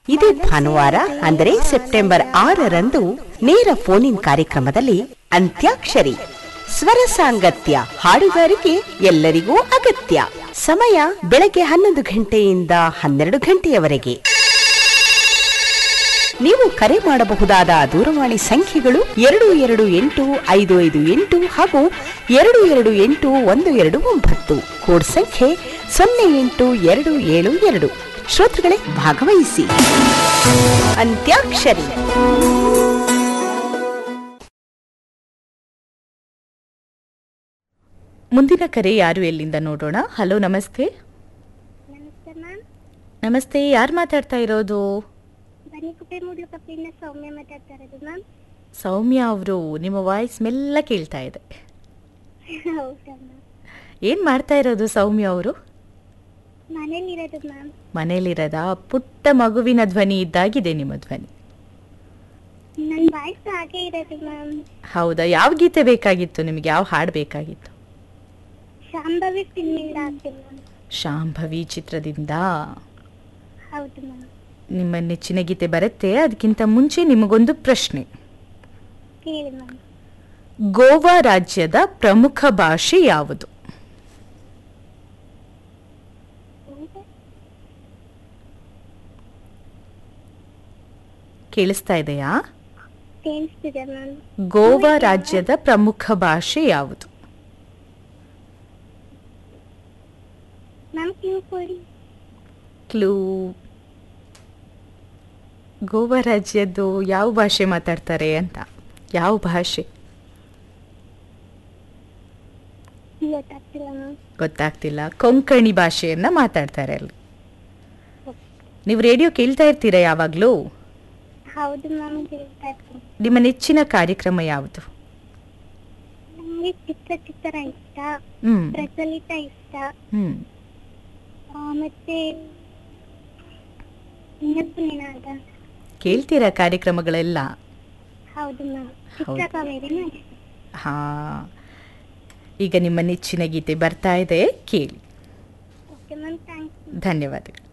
ಇದೇ ಭಾನುವಾರ ಅಂದರೆ ಸೆಪ್ಟೆಂಬರ್ ಆರರಂದು ನೇರ ಫೋನ್ ಇನ್ ಕಾರ್ಯಕ್ರಮದಲ್ಲಿ ಅಂತ್ಯಾಕ್ಷರಿ ಸ್ವರ ಸಾಂಗತ್ಯ ಹಾಡುಗಾರಿಕೆ ಎಲ್ಲರಿಗೂ ಅಗತ್ಯ ಸಮಯ ಬೆಳಗ್ಗೆ ಹನ್ನೊಂದು ಗಂಟೆಯಿಂದ ಹನ್ನೆರಡು ಗಂಟೆಯವರೆಗೆ ನೀವು ಕರೆ ಮಾಡಬಹುದಾದ ದೂರವಾಣಿ ಸಂಖ್ಯೆಗಳು ಎರಡು ಎರಡು ಎಂಟು ಐದು ಐದು ಎಂಟು ಹಾಗೂ ಎರಡು ಎರಡು ಎಂಟು ಒಂದು ಎರಡು ಒಂಬತ್ತು ಕೋಡ್ ಸಂಖ್ಯೆ ಸೊನ್ನೆ ಎಂಟು ಎರಡು ಏಳು ಎರಡು ಶ್ರೋತೃಗಳೇ ಭಾಗವಹಿಸಿ ಅಂತ್ಯಾಕ್ಷರಿ ಮುಂದಿನ ಕರೆ ಯಾರು ಎಲ್ಲಿಂದ ನೋಡೋಣ ಹಲೋ ನಮಸ್ತೆ ನಮಸ್ತೆ ಮ್ಯಾಮ್ ನಮಸ್ತೆ ಯಾರು ಮಾತಾಡ್ತಾ ಇರೋದು ಬನ್ನಿಕುಪ್ಪೆ ಮೂಡ್ಲುಕಪ್ಪೆಯಿಂದ ಸೌಮ್ಯ ಮಾತಾಡ್ತಾ ಇರೋದು ಮ್ಯಾಮ್ ಸೌಮ್ಯ ಅವರು ನಿಮ್ಮ ವಾಯ್ಸ್ ಮೆಲ್ಲ ಕೇಳ್ತಾ ಇದೆ ಹೌದಾ ಮ್ಯಾಮ್ ಏನು ಮಾಡ್ತಾ ಇರೋದು ಸೌಮ್ಯ ಅವರು ಮನೇಲಿರೋದು ಮ್ಯಾಮ್ ಮನೇಲಿರದ ಪುಟ್ಟ ಮಗುವಿನ ಧ್ವನಿ ಇದ್ದಾಗಿದೆ ನಿಮ್ಮ ಧ್ವನಿ ನನ್ನ ವಾಯ್ಸ್ ಹಾಗೆ ಇರೋದು ಮ್ಯಾಮ್ ಹೌದಾ ಯಾವ ಗೀತೆ ಬೇಕಾಗಿತ್ತು ನಿಮಗೆ ಯಾವ ಹಾಡು ಬೇಕಾಗಿತ್ತು ಶಾಂಭವಿ ಫಿಲ್ಮಿಂದ ಆಗ್ತೀನಿ ಮ್ಯಾಮ್ ಶಾಂಭವಿ ಚಿತ್ರದಿಂದ ಹೌದು ಮ್ಯಾಮ್ ನಿಮ್ಮ ನೆಚ್ಚಿನ ಗೀತೆ ಬರುತ್ತೆ ಅದಕ್ಕಿಂತ ಮುಂಚೆ ನಿಮಗೊಂದು ಪ್ರಶ್ನೆ ಕೇಳಿ ಮ್ಯಾಮ್ ಗೋವಾ ರಾಜ್ಯದ ಪ್ರಮುಖ ಭಾಷೆ ಯಾವುದು ಕೇಳಿಸ್ತಾ ಇದೆಯಾ ಕೇಳಿಸ್ತಿದೆ ಮ್ಯಾಮ್ ಗೋವಾ ರಾಜ್ಯದ ಪ್ರಮುಖ ಭಾಷೆ ಯಾವುದು ಮ್ಯಾಮ್ ಕ್ಯೂ ಕೊಡಿ ಕ್ಲೂ ಗೋವಾ ರಾಜ್ಯದ್ದು ಯಾವ ಭಾಷೆ ಮಾತಾಡ್ತಾರೆ ಅಂತ ಯಾವ ಭಾಷೆ ಗೊತ್ತಾಗ್ತಿಲ್ಲ ಮ್ಯಾಮ್ ಗೊತ್ತಾಗ್ತಿಲ್ಲ ಕೊಂಕಣಿ ಭಾಷೆಯನ್ನ ಮಾತಾಡ್ತಾರೆ ಅಲ್ಲಿ ನೀವು ರೇಡಿಯೋ ಕೇಳ್ತಾ ಇರ್ತೀರಾ ಯಾವಾಗಲೂ ಹೌದು ಮ್ಯಾಮ್ ಕೇಳ್ತಾ ಇರ್ತೀನಿ ನಿಮ್ಮ ನೆಚ್ಚಿನ ಕಾರ್ಯಕ್ರಮ ಯಾವುದು ನನಗೆ ಚಿತ್ರ ಚಿತ್ರ ಇಷ್ಟ ಹ್ಮ್ ಪ್ರಚಲಿತ ಇಷ್ಟ ಹ್ಮ್ ಆ, ಮತ್ತೆ ನೆನಪು ನಿನಾದ ಕೇಳ್ತೀರಾ ಕಾರ್ಯಕ್ರಮಗಳೆಲ್ಲ ಹೌದು ಮ್ಯಾಮ್ ಹೌದು. ಚಿತ್ರಕಾವೇರಿನೂ ಇಷ್ಟ ಹಾ ಈಗ ನಿಮ್ಮ ನೆಚ್ಚಿನ ಗೀತೆ ಬರ್ತಾ ಇದೆ ಕೇಳಿ ಓಕೆ ಮ್ಯಾಮ್ ಥ್ಯಾಂಕ್ಸ್ ಧನ್ಯವಾದಗಳು